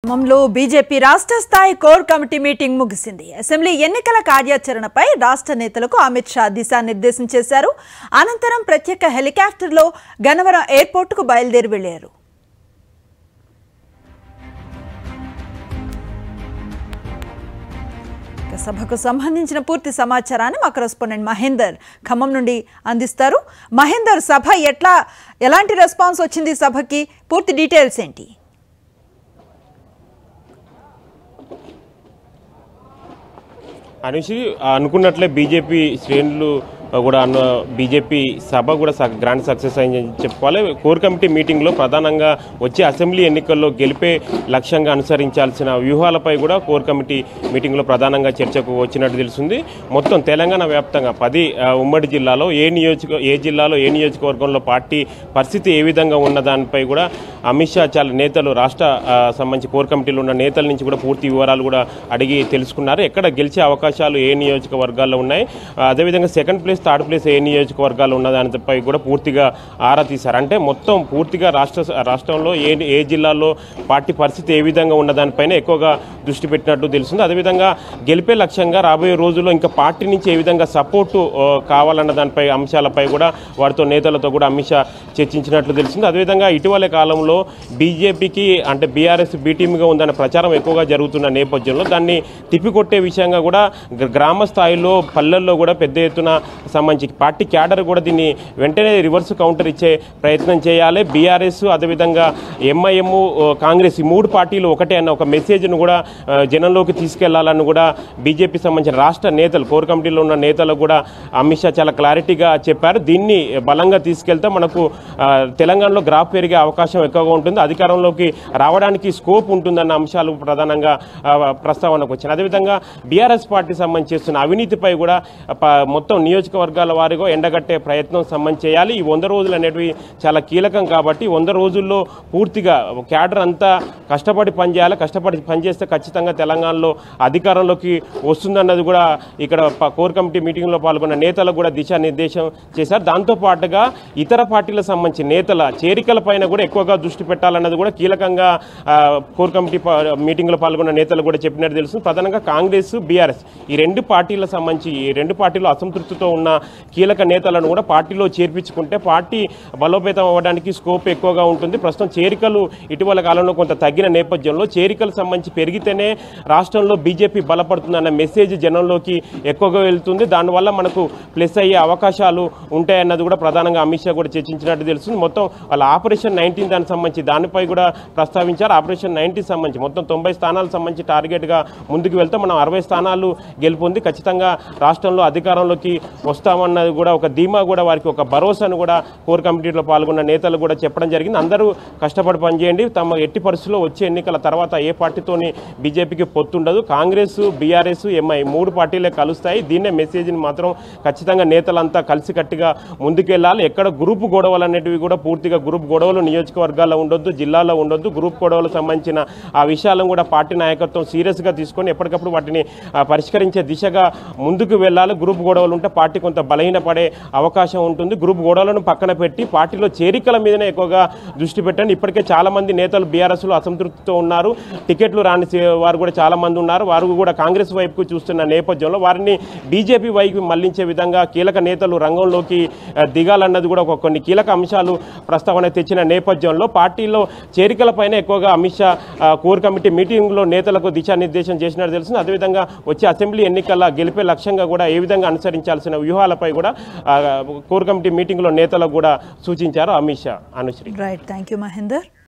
ఖమ్మంలో బీజేపీ రాష్ట్ర స్థాయి కోర్ కమిటీ మీటింగ్ ముగిసింది అసెంబ్లీ ఎన్నికల కార్యాచరణపై రాష్ట్ర నేతలకు అమిత్ షా దిశానిర్దేశం చేశారు అనంతరం ప్రత్యేక హెలికాప్టర్లో గన్నవరం ఎయిర్పోర్టుకు బయలుదేరి వెళ్లారు ఇక సభకు సంబంధించిన పూర్తి సమాచారాన్ని మా కరెస్పాండెంట్ మహేందర్ ఖమ్మం నుండి అందిస్తారు మహేందర్ సభ ఎట్లా ఎలాంటి రెస్పాన్స్ వచ్చింది సభకి పూర్తి డీటెయిల్స్ ఏంటి అనుషి అనుకున్నట్లే బీజేపీ శ్రేణులు కూడా అన్న బీజేపీ సభ కూడా స- గ్రాండ్ సక్సెస్ అయిందని చెప్పుకోవాలి కోర్ కమిటీ మీటింగ్లో ప్రధానంగా వచ్చే అసెంబ్లీ ఎన్నికల్లో గెలిపే లక్ష్యంగా అనుసరించాల్సిన వ్యూహాలపై కూడా కోర్ కమిటీ మీటింగ్లో ప్రధానంగా చర్చకు వచ్చినట్టు తెలుస్తుంది మొత్తం తెలంగాణ వ్యాప్తంగా పది ఆ, ఉమ్మడి జిల్లాలో ఏ నియోజక ఏ జిల్లాలో ఏ నియోజకవర్గంలో పార్టీ పరిస్థితి ఏ విధంగా ఉన్న దానిపై కూడా అమిత్ షా చాలా నేతలు రాష్ట్ర ఆ, సంబంధించి కోర్ కమిటీలో ఉన్న నేతల నుంచి కూడా పూర్తి వివరాలు కూడా అడిగి తెలుసుకున్నారు ఎక్కడ గెలిచే అవకాశాలు ఏ నియోజకవర్గాల్లో ఉన్నాయి ఆ, అదేవిధంగా సెకండ్ ప్లేస్ థర్డ్ ప్లేస్ ఏ నియోజకవర్గాలు ఉన్న దానిపై కూడా పూర్తిగా ఆరా తీశారు అంటే మొత్తం పూర్తిగా రాష్ట్ర రాష్ట్రంలో ఏ ఏ జిల్లాలో పార్టీ పరిస్థితి ఏ విధంగా ఉన్న దానిపైన ఎక్కువగా దృష్టి పెట్టినట్టు తెలుస్తుంది అదేవిధంగా గెలిపే లక్ష్యంగా రాబోయే రోజుల్లో ఇంకా పార్టీ నుంచి ఏ విధంగా సపోర్టు ఆ, కావాలన్న దానిపై అంశాలపై కూడా వారితో నేతలతో కూడా అమిత్ షా చర్చించినట్లు తెలిసింది అదేవిధంగా ఇటీవల కాలంలో బీజేపీకి అంటే బీఆర్ఎస్ బీటీమ్గా ఉందన్న ప్రచారం ఎక్కువగా జరుగుతున్న నేపథ్యంలో దాన్ని తిప్పికొట్టే విషయంగా కూడా గ్ర- గ్రామ స్థాయిలో పల్లెల్లో కూడా పెద్ద ఎత్తున సంబంధించి పార్టీ క్యాడర్ కూడా దీన్ని వెంటనే రివర్స్ కౌంటర్ ఇచ్చే ప్రయత్నం చేయాలి బీఆర్ఎస్ అదేవిధంగా ఎంఐఎం కాంగ్రెస్ ఈ మూడు పార్టీలు ఒకటే అన్న ఒక మెసేజ్ను కూడా ఆ, జనంలోకి తీసుకెళ్లాలని కూడా బీజేపీ సంబంధించిన రాష్ట్ర నేతలు కోర్ కమిటీలో ఉన్న నేతలకు కూడా అమిత్ షా చాలా క్లారిటీగా చెప్పారు దీన్ని బలంగా తీసుకెళ్తే మనకు ఆ, తెలంగాణలో గ్రాఫ్ పెరిగే అవకాశం ఎక్కువగా ఉంటుంది అధికారంలోకి రావడానికి స్కోప్ ఉంటుందన్న అంశాలు ప్రధానంగా ఆ, ప్రస్తావనకు వచ్చినాయి అదేవిధంగా బీఆర్ఎస్ పార్టీ సంబంధించి చేస్తున్న అవినీతిపై కూడా ప- మొత్తం నియోజకవర్గాల వారిగా ఎండగట్టే ప్రయత్నం సంబంధించి చేయాలి ఈ వంద రోజులు అనేటివి చాలా కీలకం కాబట్టి ఈ వంద రోజుల్లో పూర్తిగా క్యాడర్ అంతా కష్టపడి పనిచేయాలి కష్టపడి పనిచేస్తే ఖచ్చితంగా తెలంగాణలో అధికారంలోకి వస్తుందన్నది కూడా ఇక్కడ ప- కోర్ కమిటీ మీటింగ్లో పాల్గొన్న నేతలకు కూడా దిశానిర్దేశం చేశారు దాంతో పాటుగా ఇతర పార్టీలకు సంబంధించి నేతల చేరికల పైన కూడా ఎక్కువగా దృష్టి పెట్టాలన్నది కూడా కీలకంగా ఆ, కోర్ కమిటీ పా- మీటింగ్లో పాల్గొన్న నేతలు కూడా చెప్పినట్టు తెలుస్తుంది ప్రధానంగా కాంగ్రెస్ బీఆర్ఎస్ ఈ రెండు పార్టీలకు సంబంధించి ఈ రెండు పార్టీలు అసంతృప్తితో ఉన్న కీలక నేతలను కూడా పార్టీలో చేర్పించుకుంటే పార్టీ బలోపేతం అవ్వడానికి స్కోప్ ఎక్కువగా ఉంటుంది ప్రస్తుతం చేరికలు ఇటీవల కాలంలో కొంత తగ్గిన నేపథ్యంలో చేరికలు సంబంధించి పెరిగితేనే రాష్ట్రంలో బీజేపీ బలపడుతుందన్న మెసేజ్ జనంలోకి ఎక్కువగా వెళ్తుంది దానివల్ల మనకు ప్లస్ అయ్యే అవకాశాలు ఉంటాయన్నది కూడా ప్రధానంగా అమిత్ షా కూడా చర్చించినట్టు తెలుస్తుంది మొత్తం వాళ్ళ ఆపరేషన్ నైన్టీన్ దానికి సంబంధించి దానిపై కూడా ప్రస్తావించారు ఆపరేషన్ నైన్టీన్ సంబంధించి మొత్తం తొంభై స్థానాలకు సంబంధించి టార్గెట్గా ముందుకు వెళ్తే మనం అరవై స్థానాలు గెలుపొంది ఖచ్చితంగా రాష్ట్రంలో అధికారంలోకి వస్తామన్నది కూడా ఒక ధీమా కూడా వారికి ఒక భరోసాను కూడా కోర్ కమిటీలో పాల్గొన్న నేతలు కూడా చెప్పడం జరిగింది అందరూ కష్టపడి పనిచేయండి తమ ఎట్టి పరిస్థితుల్లో వచ్చే ఎన్నికల తర్వాత ఏ పార్టీతోని బీజేపీకి పొత్తుండదు కాంగ్రెస్ బీఆర్ఎస్ ఎంఐ మూడు పార్టీలే కలుస్తాయి దీన్నే మెసేజ్ని మాత్రం ఖచ్చితంగా నేతలంతా కలిసికట్టుగా ముందుకెళ్ళాలి ఎక్కడ గ్రూప్ గొడవలు అనేటివి కూడా పూర్తిగా గ్రూప్ గొడవలు నియోజకవర్గాల్లో ఉండొద్దు జిల్లాలో ఉండొద్దు గ్రూప్ గొడవలకు సంబంధించిన ఆ విషయాలను కూడా పార్టీ నాయకత్వం సీరియస్గా తీసుకొని ఎప్పటికప్పుడు వాటిని ఆ, పరిష్కరించే దిశగా ముందుకు వెళ్ళాలి గ్రూప్ గొడవలు ఉంటే పార్టీ కొంత బలహీనపడే అవకాశం ఉంటుంది గ్రూప్ గొడవలను పక్కన పెట్టి పార్టీలో చేరికల మీదనే ఎక్కువగా దృష్టి పెట్టండి ఇప్పటికే చాలా మంది నేతలు బీఆర్ఎస్లో అసంతృప్తితో ఉన్నారు టికెట్లు రాని చే- వారు కూడా చాలా మంది ఉన్నారు వారు కూడా కాంగ్రెస్ వైపుకు చూస్తున్న నేపథ్యంలో వారిని బీజేపీ వైపు మళ్లించే విధంగా కీలక నేతలు రంగంలోకి ఆ, దిగాలన్నది కూడా ఒక కొన్ని కీలక అంశాలు ప్రస్తావన తెచ్చిన నేపథ్యంలో పార్టీలో చేరికలపైన ఎక్కువగా అమిత్ షా ఆ, కోర్ కమిటీ మీటింగ్లో నేతలకు దిశానిర్దేశం చేసినట్టు తెలిసింది అదేవిధంగా వచ్చే అసెంబ్లీ ఎన్నికల గెలిపే లక్ష్యంగా కూడా ఏ విధంగా అనుసరించాల్సిన వ్యూహాలపై కూడా ఆ, కోర్ కమిటీ మీటింగ్లో నేతలకు కూడా సూచించారు Amit Shah Anushree right thank you Mahender